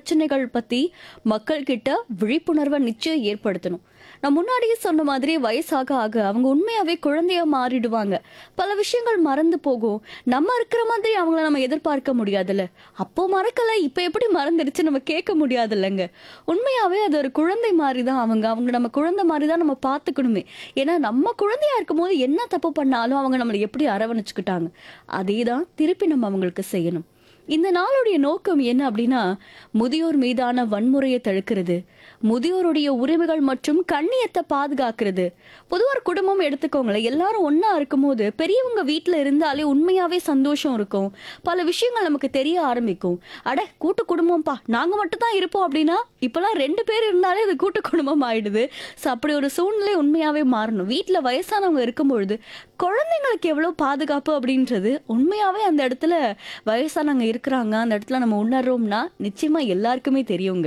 பிரச்சனைகள் பத்தி மக்கள் கிட்ட விழிப்புணர்வை நிச்சயம் ஏற்படுத்தணும் நான் முன்னாடியே சொன்ன மாதிரி வயசாக ஆக அவங்க உண்மையாவே குழந்தையா மாறிடுவாங்க பல விஷயங்கள் மறந்து போகும் நம்ம இருக்கிற மாதிரி அவங்கள நம்ம எதிர்பார்க்க முடியாதுல்ல அப்போ மறக்கல இப்ப எப்படி மறந்துடுச்சு நம்ம கேட்க முடியாதுல்லங்க உண்மையாவே அது ஒரு குழந்தை மாதிரி தான் அவங்க அவங்க நம்ம குழந்தை மாதிரி தான் நம்ம பார்த்துக்கணுமே ஏன்னா நம்ம குழந்தையா இருக்கும்போது என்ன தப்பு பண்ணாலும் அவங்க நம்மளை எப்படி அரவணைச்சுக்கிட்டாங்க அதே தான் திருப்பி நம்ம அவங்களுக்கு செய்யணும் இந்த நாளுடைய நோக்கம் என்ன அப்படின்னா முதியோர் மீதான வன்முறையை தடுக்கிறது முதியோருடைய உரிமைகள் மற்றும் கண்ணியத்தை பாதுகாக்கிறது பொதுவாக ஒரு குடும்பம் எடுத்துக்கோங்களேன் எல்லாரும் ஒண்ணா இருக்கும்போது பெரியவங்க வீட்டில் இருந்தாலே உண்மையாவே சந்தோஷம் இருக்கும் பல விஷயங்கள் நமக்கு தெரிய ஆரம்பிக்கும் அட கூட்டு குடும்பம்ப்பா நாங்க மட்டும் தான் இருப்போம் அப்படின்னா இப்பெல்லாம் ரெண்டு பேர் இருந்தாலே அது கூட்டு குடும்பம் ஆயிடுது ஸோ அப்படி ஒரு சூழ்நிலை உண்மையாவே மாறணும் வீட்டில் வயசானவங்க இருக்கும்பொழுது குழந்தைங்களுக்கு எவ்வளோ பாதுகாப்பு அப்படின்றது உண்மையாவே அந்த இடத்துல வயசானவங்க இருக்கிறாங்க அந்த இடத்துல நம்ம உணர்றோம்னா நிச்சயமா எல்லாருக்குமே தெரியுங்க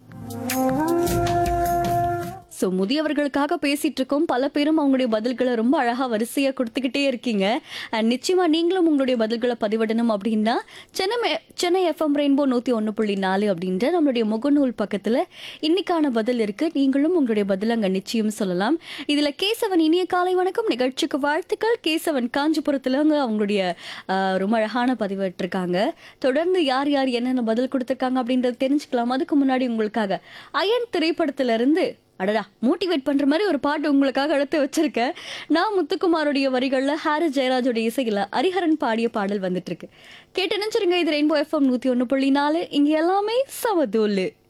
ஸோ முதியவர்களுக்காக பேசிட்டு இருக்கோம் பல பேரும் அவங்களுடைய பதில்களை ரொம்ப அழகா வரிசையா கொடுத்துக்கிட்டே இருக்கீங்க அண்ட் நிச்சயமா நீங்களும் உங்களுடைய பதில்களை பதிவிடணும் அப்படின்னா சென்னை மே- சென்னை எஃப்எம் ரெயின்போ நூத்தி ஒன்று புள்ளி நாலு அப்படின்ற நம்மளுடைய முகநூல் பக்கத்துல இன்னைக்கான பதில் இருக்கு நீங்களும் உங்களுடைய பதில் அங்க நிச்சயம் சொல்லலாம் இதுல கேசவன் இனிய காலை வணக்கம் நிகழ்ச்சிக்கு வாழ்த்துக்கள் கேசவன் காஞ்சிபுரத்துல அங்க அவங்களுடைய ஆஹ், ரொம்ப அழகான பதிவிட்டிருக்காங்க தொடர்ந்து யார் யார் என்னென்ன பதில் கொடுத்திருக்காங்க அப்படின்றத தெரிஞ்சுக்கலாம் அதுக்கு முன்னாடி உங்களுக்காக அயன் திரைப்படத்துல இருந்து அடடா மோட்டிவேட் பண்ற மாதிரி ஒரு பாட்டு உங்களுக்காக எடுத்து வச்சிருக்கேன் நான் முத்துக்குமாருடைய வரிகள்ல ஹாரிஸ் ஜெயராஜோட இசையில ஹரிஹரன் பாடிய பாடல் வந்துட்டு இருக்கு கேட்டு நினைச்சிருங்க இது ரெயின்போ எஃப்எம் நூத்தி ஒன்று புள்ளி நாலு இங்க எல்லாமே சமதூலு